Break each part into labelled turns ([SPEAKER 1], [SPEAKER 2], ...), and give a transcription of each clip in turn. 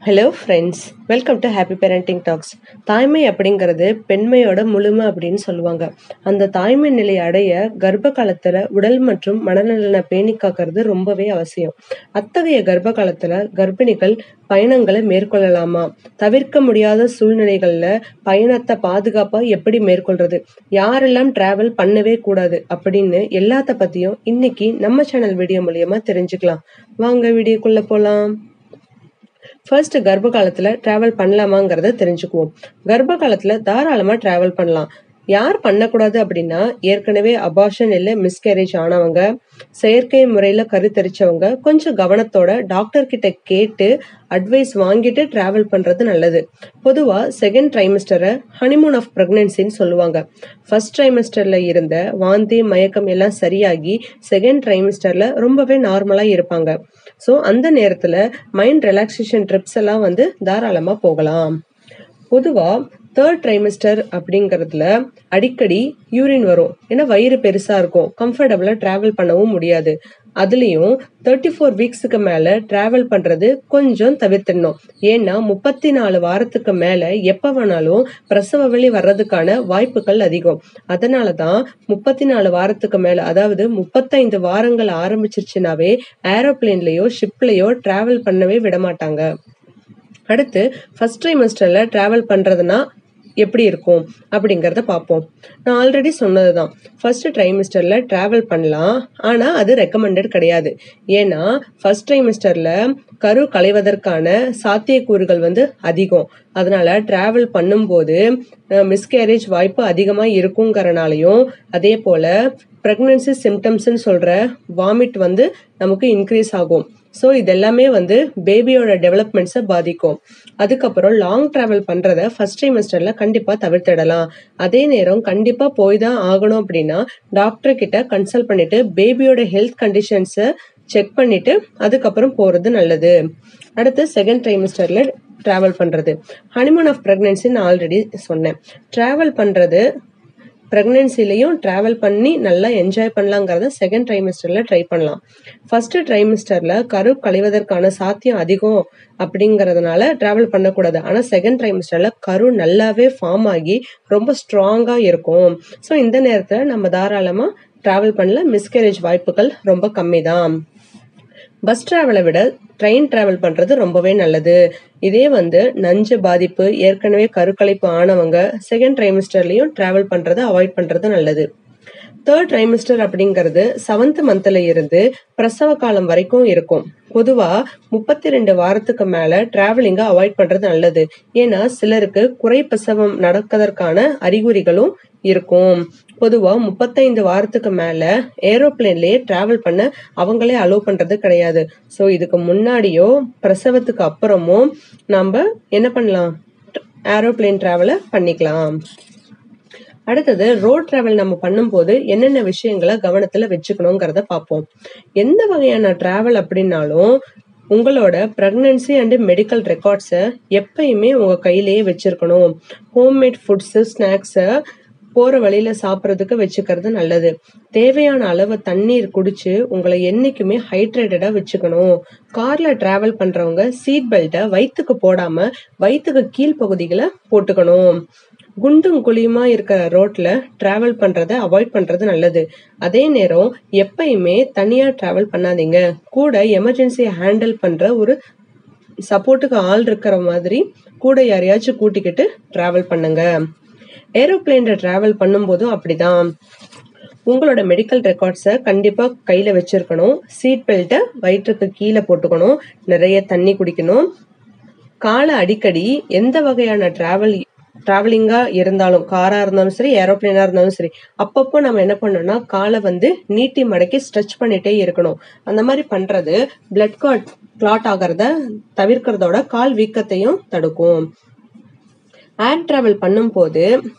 [SPEAKER 1] hello friends welcome to happy parenting talks தாய்மை அப்படிங்கிறது பெண்மையோட முழுமை அப்படின்னு சொல்லுவாங்க அந்த தாய்மை நிலையை அடைய கர்ப்ப காலத்துல உடல் மற்றும் மனநலனை பேணி காக்கிறது ரொம்பவே அவசியம் அத்தகைய கர்ப்ப காலத்துல கர்ப்பிணிகள் பயணங்களை மேற்கொள்ளலாமா தவிர்க்க முடியாத சூழ்நிலைகள்ல பயணத்தை பாதுகாப்பா எப்படி மேற்கொள்றது யாரெல்லாம் டிராவல் பண்ணவே கூடாது அப்படின்னு எல்லாத்த பத்தியும் இன்னைக்கு நம்ம சேனல் வீடியோ மூலியமா தெரிஞ்சுக்கலாம் வாங்க வீடியோக்குள்ள போலாம் ஃபர்ஸ்ட் கர்ப்ப காலத்துல டிராவல் பண்ணலாமாங்கிறத தெரிஞ்சுக்குவோம் கர்ப்ப காலத்துல தாராளமா டிராவல் பண்ணலாம் யார் பண்ணக்கூடாது அப்படின்னா ஏற்கனவே அபார்ஷன் இல்லை மிஸ்கேரேஜ் ஆனவங்க செயற்கை முறையில கருத்தரிச்சவங்க கொஞ்சம் கவனத்தோட டாக்டர் கிட்ட கேட்டு அட்வைஸ் வாங்கிட்டு டிராவல் பண்றது நல்லது பொதுவா செகண்ட் ட்ரைமிஸ்டரை ஹனிமூன் ஆஃப் பிரெக்னன்சின்னு சொல்லுவாங்க ஃபர்ஸ்ட் ட்ரைமிஸ்டர்ல இருந்த வாந்தி மயக்கம் எல்லாம் சரியாகி செகண்ட் ட்ரைமிஸ்டர்ல ரொம்பவே நார்மலா இருப்பாங்க ஸோ அந்த நேரத்துல மைண்ட் ரிலாக்ஸேஷன் ட்ரிப்ஸ் எல்லாம் வந்து தாராளமா போகலாம் பொதுவா தேர்ட் ட்ரைமிஸ்டர் அப்படிங்கறதுல அடிக்கடி யூரின் வரும் ஏன்னா வயிறு பெருசா இருக்கும் கம்ஃபர்டபுளா டிராவல் பண்ணவும் முடியாது அதுலயும் தேர்ட்டி ஃபோர் வீக்ஸுக்கு மேல டிராவல் பண்றது கொஞ்சம் தவிர்த்திடணும் ஏன்னா முப்பத்தி நாலு வாரத்துக்கு மேல எப்ப வேணாலும் பிரசவ வலி வர்றதுக்கான வாய்ப்புகள் அதிகம் அதனாலதான் முப்பத்தி நாலு வாரத்துக்கு மேல அதாவது முப்பத்தைந்து வாரங்கள் ஆரம்பிச்சிருச்சுனாவே ஏரோப்ளேன்லயோ ஷிப்லயோ டிராவல் பண்ணவே விட மாட்டாங்க அடுத்து ஃபர்ஸ்ட் ட்ரைமஸ்டர்ல டிராவல் பண்றதுனா எப்படி இருக்கும் அப்படிங்கறத பார்ப்போம் நான் ஆல்ரெடி சொன்னதுதான் ஃபர்ஸ்ட் ட்ரைமிஸ்டர்ல டிராவல் பண்ணலாம் ஆனா அது ரெக்கமெண்டட் கிடையாது ஏன்னா ஃபர்ஸ்ட் ட்ரைமிஸ்டர்ல கரு களைவதற்கான சாத்தியக்கூறுகள் வந்து அதிகம் அதனால டிராவல் பண்ணும்போது மிஸ்கேரேஜ் வாய்ப்பு அதிகமா இருக்குங்கிறனாலையும் அதே போல பிரெக்னன்சி சிம்டம்ஸ்ன்னு சொல்ற வாமிட் வந்து நமக்கு இன்க்ரீஸ் ஆகும் ஸோ இதெல்லாமே வந்து பேபியோட டெவலப்மெண்ட்ஸை பாதிக்கும் அதுக்கப்புறம் லாங் டிராவல் பண்றத ஃபர்ஸ்ட் ட்ரைமஸ்டர்ல கண்டிப்பா தவிர்த்திடலாம் அதே நேரம் கண்டிப்பா போய் தான் ஆகணும் அப்படின்னா டாக்டர் கிட்ட கன்சல்ட் பண்ணிட்டு பேபியோட ஹெல்த் கண்டிஷன்ஸை செக் பண்ணிட்டு அதுக்கப்புறம் போறது நல்லது அடுத்து செகண்ட் ட்ரைமஸ்டர்ல டிராவல் பண்றது ஹனிமூன் ஆஃப் பிரெக்னன்சி நான் ஆல்ரெடி சொன்னேன் டிராவல் பண்றது ப்ரெக்னென்சிலையும் ட்ராவல் பண்ணி நல்லா என்ஜாய் பண்ணலாங்கிறத செகண்ட் ட்ரைமிஸ்டரில் ட்ரை பண்ணலாம் ஃபர்ஸ்ட் ட்ரைமிஸ்டரில் கரு களைவதற்கான சாத்தியம் அதிகம் அப்படிங்கிறதுனால ட்ராவல் பண்ணக்கூடாது ஆனால் செகண்ட் ட்ரைமிஸ்டரில் கரு நல்லாவே ஃபார்ம் ஆகி ரொம்ப ஸ்ட்ராங்காக இருக்கும் ஸோ இந்த நேரத்தில் நம்ம தாராளமாக ட்ராவல் பண்ணல மிஸ்கேரேஜ் வாய்ப்புகள் ரொம்ப கம்மி தான் பஸ் டிராவலை விட ட்ரெயின் டிராவல் பண்றது ரொம்பவே நல்லது இதே வந்து நஞ்சு பாதிப்பு ஏற்கனவே கருக்கலைப்பு ஆனவங்க செகண்ட் ட்ரைமிஸ்டர்லயும் டிராவல் பண்றதை அவாய்ட் பண்றது நல்லது தேர்ட் ட்ரைமிஸ்டர் அப்படிங்கிறது செவன்த் மந்த்ல இருந்து பிரசவ காலம் வரைக்கும் இருக்கும் பொதுவா முப்பத்தி ரெண்டு வாரத்துக்கு மேல டிராவலிங்க அவாய்ட் பண்றது நல்லது ஏன்னா சிலருக்கு குறை பிரசவம் நடக்கிறதுக்கான அறிகுறிகளும் இருக்கும் பொதுவா முப்பத்தைந்து வாரத்துக்கு மேல ஏரோப்ளேன்லயே டிராவல் பண்ண அவங்களே அலோவ் பண்றது கிடையாது ஸோ இதுக்கு முன்னாடியோ பிரசவத்துக்கு அப்புறமோ நம்ம என்ன பண்ணலாம் ஏரோப்ளேன் டிராவலை பண்ணிக்கலாம் அடுத்தது ரோட் டிராவல் நம்ம பண்ணும்போது என்னென்ன விஷயங்களை கவனத்துல வச்சுக்கணுங்கிறத பார்ப்போம் எந்த வகையான டிராவல் அப்படின்னாலும் உங்களோட ப்ரெக்னன்சி அண்ட் மெடிக்கல் ரெக்கார்ட்ஸை எப்பயுமே உங்க கையிலேயே வச்சிருக்கணும் ஹோம்மேட் ஃபுட்ஸு ஸ்நாக்ஸை போற வழியில சாப்பிட்றதுக்கு வச்சுக்கிறது நல்லது தேவையான அளவு தண்ணீர் குடிச்சு உங்களை என்னைக்குமே ஹைட்ரேட்டடா வச்சுக்கணும் கார்ல டிராவல் பண்றவங்க சீட் பெல்ட்டை வயிற்றுக்கு போடாம வயிற்றுக்கு கீழ்ப்பகுதிகளை போட்டுக்கணும் குண்டும் குழியுமா இருக்கிற ரோட்ல டிராவல் பண்றத அவாய்ட் பண்றது நல்லது அதே நேரம் எப்பயுமே தனியா டிராவல் பண்ணாதீங்க கூட எமர்ஜென்சியை ஹேண்டில் பண்ற ஒரு சப்போர்ட்டுக்கு ஆள் இருக்கிற மாதிரி கூட யாரையாச்சும் கூட்டிக்கிட்டு டிராவல் பண்ணுங்க ஏரோப்ளேன்ல டிராவல் பண்ணும்போதும் அப்படிதான் உங்களோட மெடிக்கல் ரெக்கார்ட்ஸை கண்டிப்பாக கையில் வச்சிருக்கணும் சீட் பெல்ட்டை வயிற்றுக்கு கீழே போட்டுக்கணும் நிறைய தண்ணி குடிக்கணும் காலை அடிக்கடி எந்த வகையான டிராவல் டிராவலிங்காக இருந்தாலும் காராக இருந்தாலும் சரி ஏரோப்ளேனாக இருந்தாலும் சரி அப்பப்போ நம்ம என்ன பண்ணோம்னா காலை வந்து நீட்டி மடக்கி ஸ்ட்ரெச் பண்ணிட்டே இருக்கணும் அந்த மாதிரி பண்ணுறது பிளட் கிளாட் கிளாட் ஆகிறத தவிர்க்கிறதோட கால் வீக்கத்தையும் தடுக்கும் ஏர் டிராவல் பண்ணும்போது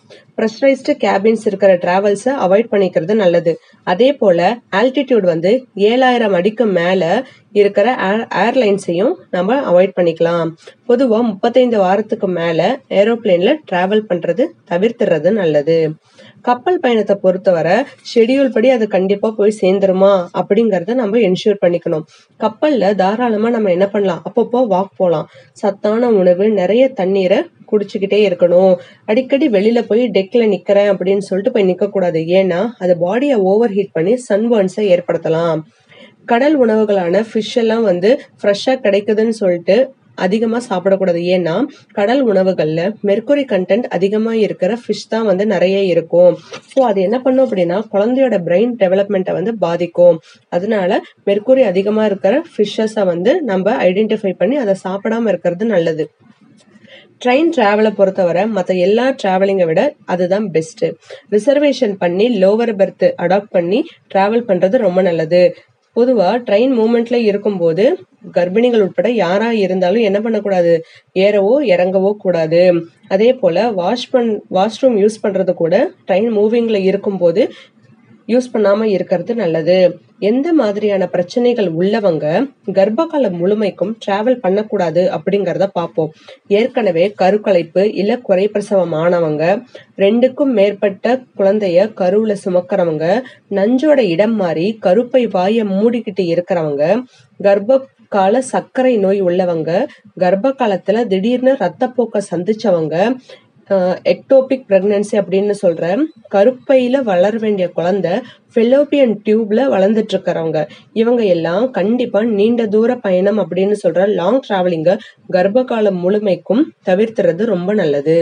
[SPEAKER 1] ப்ரெஷரைஸ்டு கேபின்ஸ் இருக்கிற டிராவல்ஸை அவாய்ட் பண்ணிக்கிறது நல்லது அதே போல ஆல்டிடியூட் வந்து ஏழாயிரம் அடிக்கு மேல இருக்கிற ஏர்லைன்ஸையும் நம்ம அவாய்ட் பண்ணிக்கலாம் பொதுவாக முப்பத்தைந்து வாரத்துக்கு மேல ஏரோப்ளேன்ல டிராவல் பண்றது தவிர்த்துறது நல்லது கப்பல் பயணத்தை பொறுத்தவரை ஷெடியூல் படி அது கண்டிப்பா போய் சேர்ந்துருமா அப்படிங்கறத நம்ம என்ஷூர் பண்ணிக்கணும் கப்பல்ல தாராளமா நம்ம என்ன பண்ணலாம் அப்பப்போ வாக் போகலாம் சத்தான உணவு நிறைய தண்ணீரை குடிச்சுக்கிட்டே இருக்கணும் அடிக்கடி வெளியில போய் டெக்ல நிக்கிறேன் அப்படின்னு சொல்லிட்டு போய் நிக்க கூடாது ஏன்னா அது பாடியை ஓவர் ஹீட் பண்ணி சன்பர்ன்ஸை ஏற்படுத்தலாம் கடல் உணவுகளான ஃபிஷ் எல்லாம் வந்து ஃப்ரெஷ்ஷா கிடைக்குதுன்னு சொல்லிட்டு அதிகமா சாப்பிடக்கூடாது ஏன்னா கடல் உணவுகள்ல மெர்குரி கண்டென்ட் அதிகமா இருக்கிற ஃபிஷ் தான் வந்து நிறைய இருக்கும் ஸோ அது என்ன பண்ணும் அப்படின்னா குழந்தையோட பிரெயின் டெவலப்மெண்ட்டை வந்து பாதிக்கும் அதனால மெர்குரி அதிகமா இருக்கிற ஃபிஷ்ஷஸை வந்து நம்ம ஐடென்டிஃபை பண்ணி அதை சாப்பிடாம இருக்கிறது நல்லது ட்ரெயின் டிராவலை பொறுத்தவரை மற்ற எல்லா டிராவலிங்கை விட அதுதான் பெஸ்ட் ரிசர்வேஷன் பண்ணி லோவர் பெர்த் அடாப்ட் பண்ணி டிராவல் பண்றது ரொம்ப நல்லது பொதுவா ட்ரெயின் மூமெண்ட்ல இருக்கும்போது கர்ப்பிணிகள் உட்பட யாரா இருந்தாலும் என்ன பண்ணக்கூடாது ஏறவோ இறங்கவோ கூடாது அதே போல வாஷ் பண் வாஷ்ரூம் யூஸ் பண்றது கூட ட்ரெயின் மூவிங்ல இருக்கும்போது யூஸ் பண்ணாம இருக்கிறது நல்லது எந்த மாதிரியான பிரச்சனைகள் உள்ளவங்க கர்ப்ப காலம் முழுமைக்கும் டிராவல் பண்ணக்கூடாது அப்படிங்கறத பார்ப்போம் ஏற்கனவே கருக்கலைப்பு இல்ல குறைப்பிரசவம் ஆனவங்க ரெண்டுக்கும் மேற்பட்ட குழந்தைய கருவுல சுமக்கிறவங்க நஞ்சோட இடம் மாறி கருப்பை வாய மூடிக்கிட்டு இருக்கிறவங்க கர்ப்ப கால சர்க்கரை நோய் உள்ளவங்க கர்ப்ப காலத்துல திடீர்னு ரத்தப்போக்க சந்திச்சவங்க எக்டோபிக் பிரெக்னன்சி அப்படின்னு சொல்ற கருப்பையில வளர வேண்டிய குழந்தை ஃபெலோப்பியன் டியூப்ல வளர்ந்துட்டு இருக்கிறவங்க இவங்க எல்லாம் கண்டிப்பா நீண்ட தூர பயணம் அப்படின்னு சொல்ற லாங் டிராவலிங்க கர்ப்ப காலம் முழுமைக்கும் தவிர்த்துறது ரொம்ப நல்லது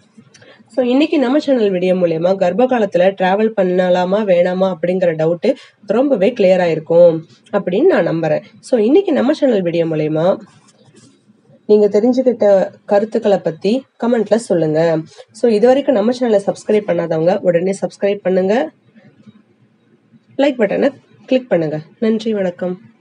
[SPEAKER 1] ஸோ இன்னைக்கு நம்ம சேனல் வீடியோ மூலயமா கர்ப்ப காலத்துல டிராவல் பண்ணலாமா வேணாமா அப்படிங்கிற டவுட்டு ரொம்பவே கிளியர் ஆயிருக்கும் அப்படின்னு நான் நம்புறேன் ஸோ இன்னைக்கு நம்ம சேனல் வீடியோ மூலயமா நீங்க தெரிஞ்சுக்கிட்ட கருத்துக்களை பத்தி கமெண்ட்ல சொல்லுங்க ஸோ இது வரைக்கும் நம்ம சேனலை சப்ஸ்கிரைப் பண்ணாதவங்க உடனே சப்ஸ்கிரைப் பண்ணுங்க லைக் பட்டனை கிளிக் பண்ணுங்க நன்றி வணக்கம்